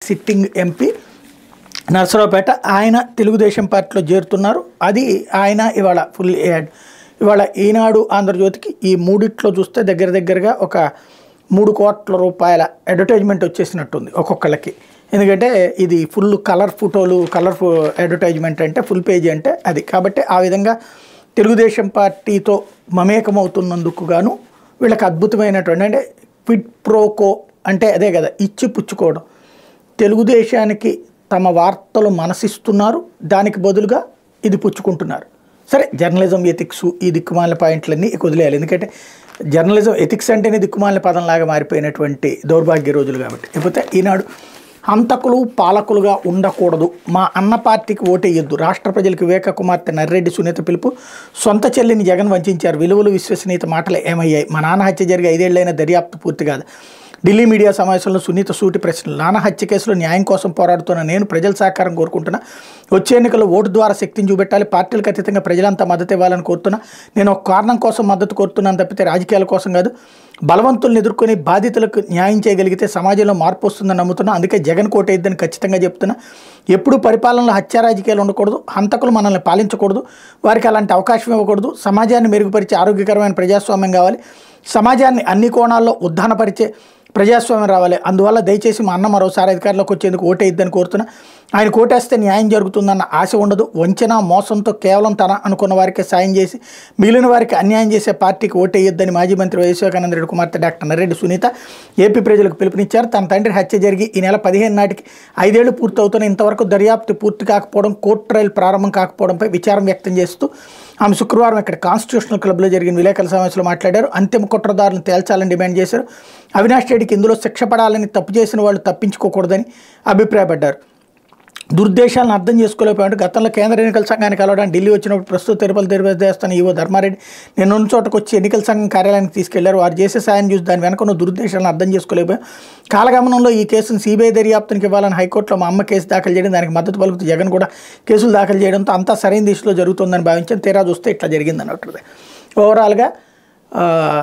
sitting MP Narasaraopet ఆయన తెలుగుదేశం పార్టీలో చేరుతున్నారు అది ఆయన ఇవాళ ఫుల్ యాడ్ ఇవాళ ఈనాడు ఆంధ్రజ్యోతికి ఈ మూడిట్లో చూస్తే దగ్గర దగ్గరగా ఒక మూడు కోట్ల రూపాయల అడ్వర్టైజ్మెంట్ వచ్చేసినట్టుంది ఒక్కొక్కళ్ళకి ఎందుకంటే ఇది ఫుల్ కలర్ ఫోటోలు కలర్ అడ్వర్టైజ్మెంట్ అంటే ఫుల్ పేజీ అంటే అది కాబట్టి ఆ విధంగా తెలుగుదేశం పార్టీతో మమేకమవుతున్నందుకు గాను వీళ్ళకి అద్భుతమైనటువంటి అంటే క్విడ్ ప్రోకో అంటే అదే కదా ఇచ్చి పుచ్చుకోవడం తెలుగుదేశానికి తమ వార్తలు మనసిస్తున్నారు దానికి బదులుగా ఇది పుచ్చుకుంటున్నారు సరే జర్నలిజం ఎథిక్స్ ఈ దిక్కుమాలిన పాయింట్లన్నీ ఇక వదిలేయాలి ఎందుకంటే జర్నలిజం ఎథిక్స్ అంటేనే దిక్కుమాలిన పదంలాగా మారిపోయినటువంటి దౌర్భాగ్య రోజులు కాబట్టి లేకపోతే ఈనాడు హంతకులు పాలకులుగా ఉండకూడదు మా అన్న పార్టీకి ఓటేయొద్దు రాష్ట్ర ప్రజలకు వివేక కుమార్తె నర్రెడ్డి సునీత పిలుపు సొంత చెల్లిని జగన్ వంచారు విలువలు విశ్వసనీయత మాటలు ఏమయ్యాయి మా నాన్న హత్య జరిగి ఐదేళ్లైన దర్యాప్తు పూర్తి కాదు ఢిల్లీ మీడియా సమావేశంలో సునీత సూటి ప్రశ్నలు నానా హత్య కేసులో న్యాయం కోసం పోరాడుతున్న నేను ప్రజల సహకారం కోరుకుంటున్నా వచ్చే ఎన్నికల్లో ఓటు ద్వారా శక్తిని చూపెట్టాలి పార్టీలకు అతీతంగా ప్రజలంతా మద్దతు ఇవ్వాలని కోరుతున్నా నేను ఒక కారణం కోసం మద్దతు కోరుతున్నాను తప్పితే రాజకీయాల కోసం కాదు బలవంతుల్ని ఎదుర్కొని బాధితులకు న్యాయం చేయగలిగితే సమాజంలో మార్పు వస్తుందని నమ్ముతున్నా అందుకే జగన్ కోటేద్దని ఖచ్చితంగా చెప్తున్నా ఎప్పుడు పరిపాలనలో హత్య రాజకీయాలు ఉండకూడదు హంతకులు మనల్ని పాలించకూడదు వారికి అలాంటి అవకాశం ఇవ్వకూడదు సమాజాన్ని మెరుగుపరిచే ఆరోగ్యకరమైన ప్రజాస్వామ్యం కావాలి సమాజాన్ని అన్ని కోణాల్లో ఉద్ధానపరిచే ప్రజాస్వామ్యం రావాలి అందువల్ల దయచేసి మా అన్న మరోసారి అధికారంలోకి వచ్చేందుకు ఓటేద్దని కోరుతున్నా ఆయన కోటేస్తే న్యాయం జరుగుతుందన్న ఆశ ఉండదు వంచన మోసంతో కేవలం తన అనుకున్న వారికి సాయం చేసి మిగిలిన వారికి అన్యాయం చేసే పార్టీకి ఓటేయొద్దని మాజీ మంత్రి వైఎస్ వివేకానంద రెడ్డి కుమార్తె డాక్టర్ నర్రెడ్డి సునీత ఏపీ ప్రజలకు పిలుపునిచ్చారు తన తండ్రి హత్య జరిగి ఈ నెల పదిహేను నాటికి ఐదేళ్లు పూర్తవుతున్న ఇంతవరకు దర్యాప్తు పూర్తి కాకపోవడం కోర్టు ట్రయల్ ప్రారంభం కాకపోవడంపై విచారం వ్యక్తం చేస్తూ ఆమె శుక్రవారం ఇక్కడ కాన్స్టిట్యూషనల్ క్లబ్లో జరిగిన విలేకరుల సమావేశంలో మాట్లాడారు అంతిమ కుట్రదారులను తేల్చాలని డిమాండ్ చేశారు అవినాష్ రెడ్డికి ఇందులో శిక్ష పడాలని తప్పు చేసిన వాళ్ళు తప్పించుకోకూడదని అభిప్రాయపడ్డారు దుర్దేశాలను అర్థం చేసుకోలేకపోయాడు గతంలో కేంద్ర ఎన్నికల సంఘానికి కలవడానికి ఢిల్లీ వచ్చినప్పుడు ప్రస్తుత తిరుపతి తిరుపతి దేవస్థానం ఈవో ధర్మారెడ్డి నేను ఉన్న చోటకు వచ్చి ఎన్నికల సంఘం కార్యాలయానికి తీసుకెళ్లారు వారు చేసే సాయం చూసి దాని వెనక ఉన్న దురుద్దేశాలను అర్థం చేసుకోలేకపోయాం కాలగమనంలో ఈ కేసును సిబిఐ దర్యాప్తునికి ఇవ్వాలని హైకోర్టులో మా అమ్మ కేసు దాఖలు చేయడం దానికి మద్దతు పలుకుతూ జగన్ కూడా కేసులు దాఖలు చేయడంతో అంతా సరైన దిశలో జరుగుతుందని భావించాను తీరా చూస్తే ఇట్లా జరిగింది అన్నట్టు ఓవరాల్గా ఆ,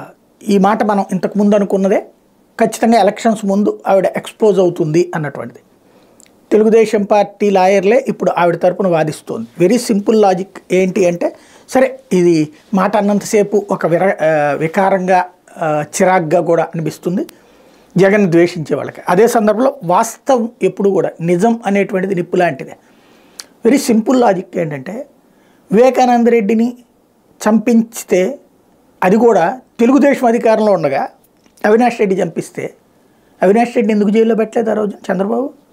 ఈ మాట మనం ఇంతకు ముందు అనుకున్నదే ఖచ్చితంగా ఎలక్షన్స్ ముందు ఆవిడ ఎక్స్పోజ్ అవుతుంది అన్నటువంటిది తెలుగుదేశం పార్టీ లాయర్లే ఇప్పుడు ఆవిడ తరపున వాదిస్తోంది వెరీ సింపుల్ లాజిక్ ఏంటి అంటే సరే ఇది మాట అన్నంతసేపు ఒక విర ఆ, వికారంగా ఆ, చిరాగ్గా కూడా అనిపిస్తుంది జగన్ ద్వేషించే వాళ్ళకి అదే సందర్భంలో వాస్తవం ఎప్పుడు కూడా నిజం అనేటువంటిది నిప్పు లాంటిదే వెరీ సింపుల్ లాజిక్ ఏంటంటే వివేకానంద రెడ్డిని చంపించితే అది కూడా తెలుగుదేశం అధికారంలో ఉండగా అవినాష్ రెడ్డి చంపిస్తే అవినాష్ రెడ్డి ఎందుకు జైల్లో పెట్టలేదు ఆ రోజు చంద్రబాబు